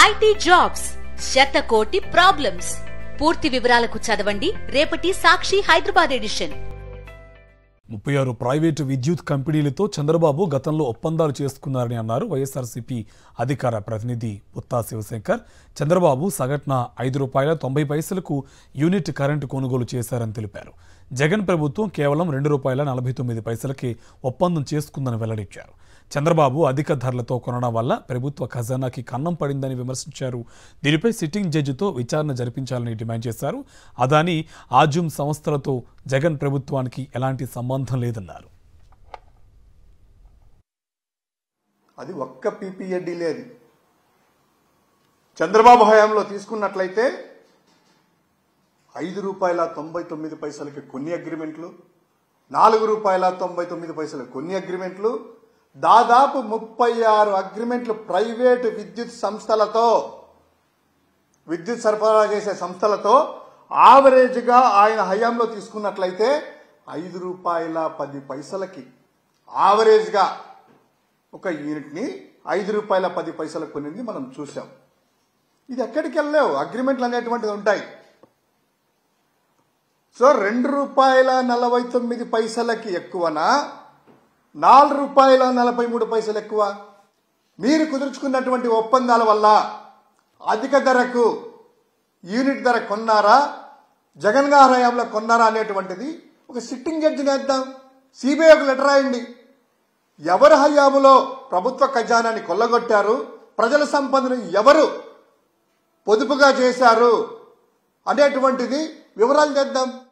IT jobs శతకోటి problems పూర్తి వివరాలకు చదవండి రేపటి సాక్షి హైదరాబాద్ ఎడిషన్ ముప్పై ఆరు ప్రైవేటు విద్యుత్ కంపెనీలతో చంద్రబాబు గతంలో ఒప్పందాలు చేసుకున్నారని అన్నారు వైఎస్ఆర్సీపీ అధికార ప్రతినిధి పుత్తా శివశంకర్ చంద్రబాబు సగటున ఐదు రూపాయల తొంభై పైసలకు యూనిట్ కరెంటు కొనుగోలు చేశారని తెలిపారు జగన్ ప్రభుత్వం కేవలం రెండు రూపాయల నలభై తొమ్మిది పైసలకే ఒప్పందం చేసుకుందని వెల్లడించారు చంద్రబాబు అధిక ధరలతో కొనడం వల్ల ప్రభుత్వ ఖజానాకి కన్నం పడిందని విమర్శించారు దీనిపై సిట్టింగ్ జడ్జితో విచారణ జరిపించాలని డిమాండ్ చేశారు అదాని ఆజుమ్ సంస్థలతో జగన్ ప్రభుత్వానికి ఎలాంటి సంబంధం లేదన్నారు అది ఒక్క పీపీఎడ్డీ లేదు చంద్రబాబు హయాంలో తీసుకున్నట్లయితే ఐదు రూపాయల తొంభై తొమ్మిది పైసలకి కొన్ని అగ్రిమెంట్లు నాలుగు రూపాయల తొంభై తొమ్మిది పైసలు కొన్ని అగ్రిమెంట్లు దాదాపు ముప్పై ఆరు అగ్రిమెంట్లు ప్రైవేటు విద్యుత్ సంస్థలతో విద్యుత్ సరఫరా చేసే సంస్థలతో ఆవరేజ్గా ఆయన హయాంలో తీసుకున్నట్లయితే ఐదు రూపాయల పది పైసలకి ఆవరేజ్గా ఒక యూనిట్ని ఐదు రూపాయల పది పైసలకు కొనింది మనం చూసాం ఇది ఎక్కడికి వెళ్ళలేవు అగ్రిమెంట్లు అనేటువంటివి ఉంటాయి సో రెండు రూపాయల నలభై తొమ్మిది పైసలకి ఎక్కువనా నాలుగు రూపాయల నలభై మూడు పైసలు ఎక్కువ మీరు కుదుర్చుకున్నటువంటి ఒప్పందాల వల్ల అధిక ధరకు యూనిట్ ధర కొన్నారా జగన్ గారి హయాంలో కొన్నారా అనేటువంటిది ఒక సిట్టింగ్ జడ్జిని వేద్దాం సిబిఐ ఒక లెటర్ రాయండి ఎవరి హయాములో ప్రభుత్వ ఖజానాన్ని కొల్లగొట్టారు ప్రజల సంపదను ఎవరు పొదుపుగా చేశారు అనేటువంటిది వివరాలు తెద్దాం